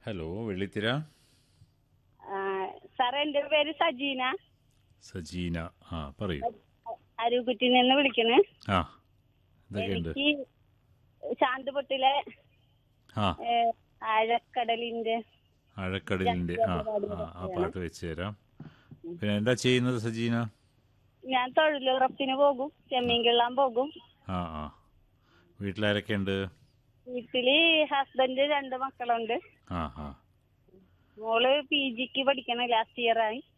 hello വെള്ളിത്തിര ആ, സാറേ എൻ്റെ പേര് സജീന സജീന ആ പറയൂ അരൂക്കുറ്റിൽ നിന്ന് വിളിക്കണ് ആ എന്തൊക്കെയുണ്ട് എനിക്ക് ശാന്തപൊട്ടിലെ ആ ഏ, ആഴക്കടലിന്റെ ആഴക്കടലിന്റെ ആ ആ ആ പാട്ട് വെച്ച് തരാം പിന്നെ എന്താ ചെയ്യുന്നത് സജീന ഞാൻ തൊഴിലുറപ്പിന് പോകും ചെമ്മീൻ കിള്ളാൻ പോകും ആ ആ വീട്ടിലാരൊക്കെ ഉണ്ട് വീട്ടില് ഹസ്ബൻഡ് രണ്ട് മക്കളുണ്ട് ആ ആ മോള് പി ജിക്ക് പഠിക്കണ ലാസ്റ്റ് ഇയർ ആയി